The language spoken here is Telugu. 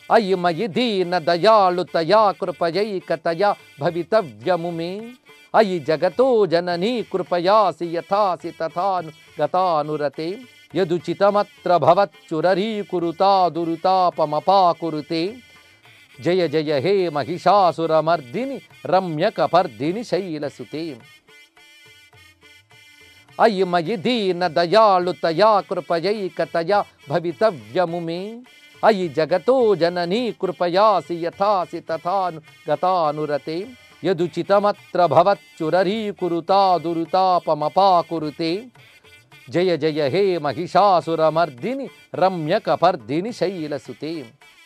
అయి మయి దీన దయాళుతయా కృపయైకతయా భవితవ్యము మే అయి జగతో జననీ కృపయాసి యథాసి తథాను గతానురతే యదుచితమత్ర భవచ్చురరీకురుతా దురుతాపమపాకురుతే జయ జయ హే మహిషాసురమర్దిని రమ్యకపర్దిని శైలసుతే అయి మయి దీన దయాళుతయా కృపయైకతయా భవితవ్యము మే అయి జగతో జననీ కృపయాసి యథాసి తథాను గతానురతే యదుచితమత్ర భవచ్చురరీకురుతా దురుతాపమపాకురుతే జయ జయ హే మహిషాసురమర్దిని రమ్యకపర్దిని శైలసుతే